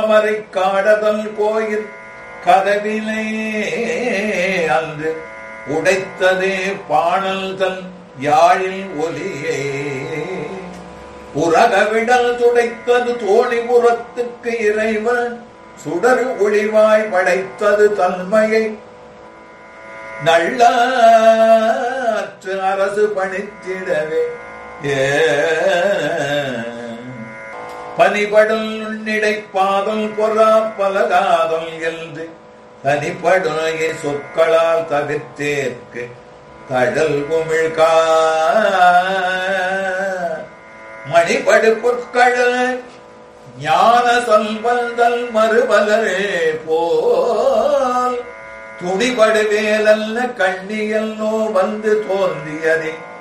காமரை காடதல் கோயில் கதவிலே அன்று உடைத்ததே பாணல் தன் யாழில் ஒலியே உரகவிடல் துடைத்தது தோணிபுறத்துக்கு இறைவன் சுடர் ஒளிவாய் படைத்தது தன்மையை நல்லாற்று அரசு பணித்திடவே ஏ பனிபடல் நுண்ணிடை பாதல் பொறா பலகாதல் என்று தனிப்படுகைய சொற்களால் தவிர்த்தேற்கு தழல் குமிழ்கா மணிபடு பொற்கழல் ஞான சொல்வந்தல் மறுபலரே போல் துணிபடு வேலல்ல கண்ணியல் நோ வந்து தோன்றியதே